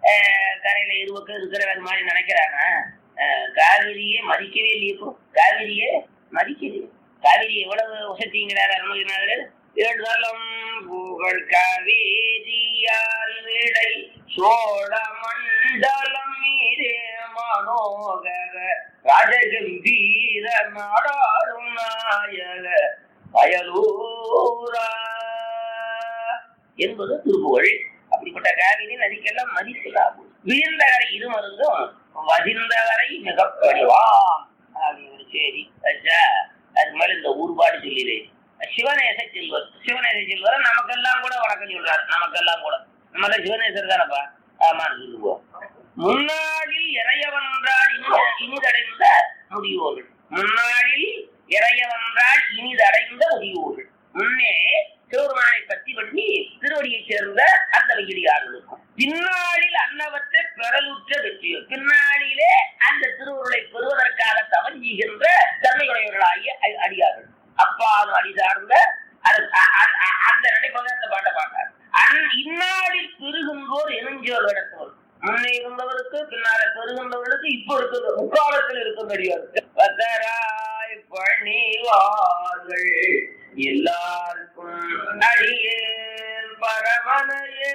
அஹ், கரையில இருபக்கம் இருக்கிறவன் மாதிரி நினைக்கிறாங்க அஹ், காவிரியே மதிக்கவே இல்லையே இப்போ காவிரியே மதிக்கலையே காவிரி எவ்வளவு வசதிங்கிறார் அருணகிரிநாதர் ஏழுதலம் புகழ் காவேரியால் விடை சோழ மண்டலம் மீதே மனோகர ராஜகம்பீர நாடாளும் நாயக அயலூரா என்பது திருப்புகழ் அப்படிப்பட்ட காவிரி நதிக்கெல்லாம் மதிக்கலாம் விழுந்தவரை இது மருந்தும் வதிர்ந்தவரை மிகப்படிவாம் அப்படின்னு சரி அச்சா அது மேல இந்த ஊர்பாடு சொல்லிடு சிவநேச செல்வர் சிவநேச செல்வர் நமக்கெல்லாம் கூட வணக்கம் சொல்றாரு நமக்கெல்லாம் கூட நம்ம சிவநேசர் தானப்பா ஆமான்னு சொல்லுவோம் முன்னாளில் இறையவன்றால் இனித இனிதடைந்த முதியோர்கள் முன்னாளில் இறையவன்றால் இனிதடைந்த முதியோர்கள் முன்னே சிவருமானை பற்றி பண்ணி திருவடியை சேர்ந்த அந்த வெயிலியார்களுக்கும் பின்னாளில் அன்னவற்றை பெறலுற்ற வெற்றியர் பின்னாளிலே அந்த திருவுருளை பெறுவதற்காக தவஞ்சுகின்ற தன்மையுடையவர்களாகிய அ- அடியார்கள் அப்பாலும் அடி சார்ந்த அது- அ- அ- அ- அந்த நினைப்பதை அந்த பாட்டை பாட்டார் அந் இந்நாளில் பெருகும்போர் எனுஞ்சோர் இடத்தோர் முன்னே இருந்தவருக்கு பின்னால பெருகின்றவர்களுக்கு இப்ப இருக்கிற முக்காலத்தில் இருக்கின்ற பத்தராய் பணிவார்கள் எல்லாருக்கும் அடியேன் பரமனையே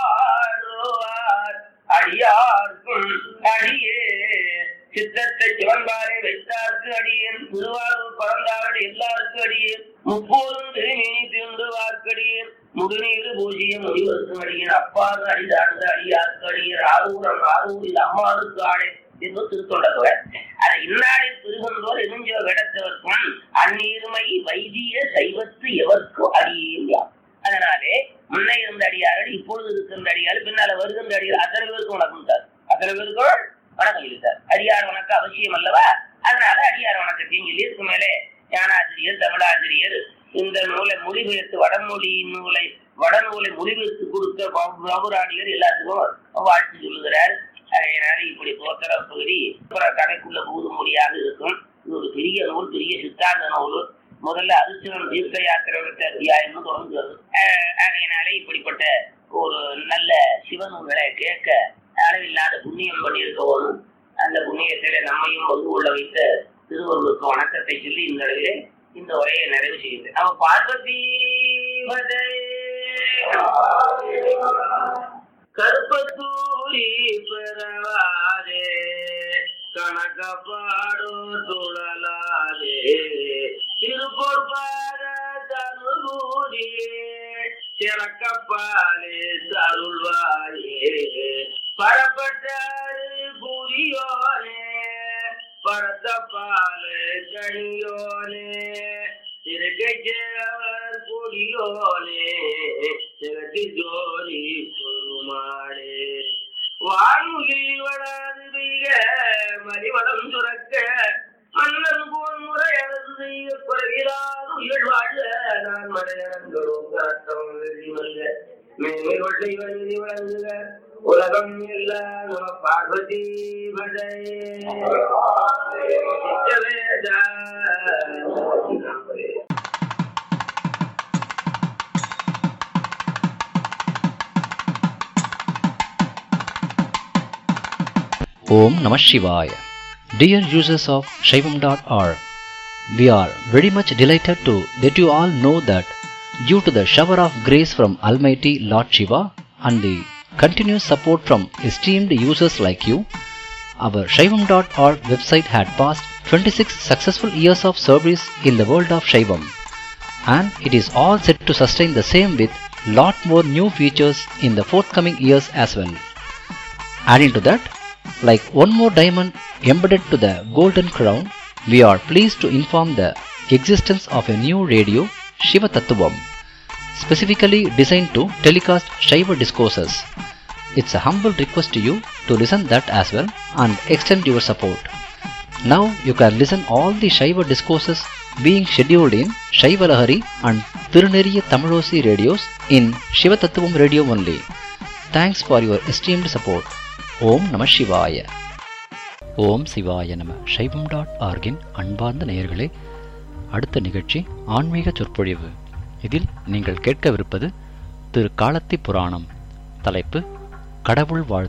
பாடுவார் அடியார்க்கும் அடியே சித்தத்தை சிவன்பாரை வைத்தார்க்கு அடியேன் திருவாரூர் பறந்தார்கள் எல்லாருக்கும் அடியேன் முப்போதும் திருநீனி தின்று வார்க்கடியேன் முடுநீர் பூஜ்ய முடிவருக்கும் அடியேன் அப்பாது அடிதாழ்ந்த அடியார்க்கு அடியேன் ஆரூரம் ஆரூரில் அம்மாவுக்கு ஆடை என்று திருத்தொண்டவர் அதை இந்நாளில் திருகந்தோர் எரிஞ்சோ விடத்தவர்க்கும் அந்நீர்மை வைத்திய சைவத்து எவர்க்கும் அடியும் யாம் அதனாலே முன்ன இருந்த அடியார்கள் இப்பொழுது இருக்கின்ற அடியார்கள் பின்னால வருகின்ற அடியார்கள் அத்தனை பேருக்கும் வணக்கம் சார் அத்தனை பேருக்கும் வணக்கம் சொல்லி சார் அடியார் வணக்கம் அவசியம் அல்லவா அதனால அடியார் வணக்கத்தையும் சொல்லி இதுக்கு மேலே ஞானாசிரியர் தமிழாசிரியர் இந்த நூலை மொழிபெயர்த்து வடமொழி நூலை வடநூலை மொழிபெயர்த்து கொடுத்த பாபுராணியர் எல்லாத்துக்கும் வாழ்த்து சொல்லுகிறார் அதனால இப்படி தோற்ற பகுதி அப்புறம் கடைக்குள்ள புகுது மொழியாக இருக்கும் இது ஒரு பெரிய நூல் பெரிய சித்தாந்த நூல் முதல்ல அரிசனம் தீர்க்க யாத்திரை அத்தியாயம்னு தொடர்ந்து வருது அஹ் அதனால இப்படிப்பட்ட ஒரு நல்ல சிவநூல்களை கேட்க அளவில்லாத புண்ணியம் பண்ணியிருக்கவும் அந்த புண்ணியத்தில நம்மையும் வந்து உள்ள வைத்த திருவள்ளுக்கு வணக்கத்தை சொல்லி இந்த அளவிலே இந்த உரையை நிறைவு செய்யுது அவ பார்வதி பதே கருப்பத்தூரி பெறவாதே கணக்கப்பாடோ துழலாதே திருப்பொற்பாக தனுகூரியே சிறக்கப்பாலே தருள்வாயே பரப்பட்டாரு புரியோனே பரத்தப்பாலே கணியோனே திருக்கச்சேவர் கொடியோனே சிறக்கு ஜோதி பெருமாளே வான்முகில் வடாது பெய்க மறிவடம் சுரக்க மன்னன் போன் முறை அரசு செய்ய குறைவிலாது உயிர் வாழ நான் மடையரங்களோம் கரத்தம் வெள்ளி வல்ல மேலே கொள்ளை வழி வழங்குக உலகம் எல்லாம் நம பார்வதி படை சித்தவேதா Om Namah Shivaya. Dear users of Shaivam.org, we are very much delighted to let you all know that due to the shower of grace from Almighty Lord Shiva and the continuous support from esteemed users like you, our Shaivam.org website had passed 26 successful years of service in the world of Shaivam and it is all set to sustain the same with lot more new features in the forthcoming years as well. Adding to that, like one more diamond embedded to the golden crown, we are pleased to inform the existence of a new radio, Shiva Tattvam, specifically designed to telecast Shiva discourses. It's a humble request to you to listen that as well and extend your support. Now you can listen all the Shiva discourses being scheduled in Shiva Lahari and Tiruneriya Tamilosi radios in Shiva Tattvam radio only. Thanks for your esteemed support. ஓம் நம சிவாய ஓம் சிவாய நம சைவம் dot ஆர்கின் அன்பார்ந்த நேயர்களே அடுத்த நிகழ்ச்சி ஆன்மீக சொற்பொழிவு இதில் நீங்கள் கேட்கவிருப்பது திரு காலத்தி புராணம் தலைப்பு கடவுள் வாழ்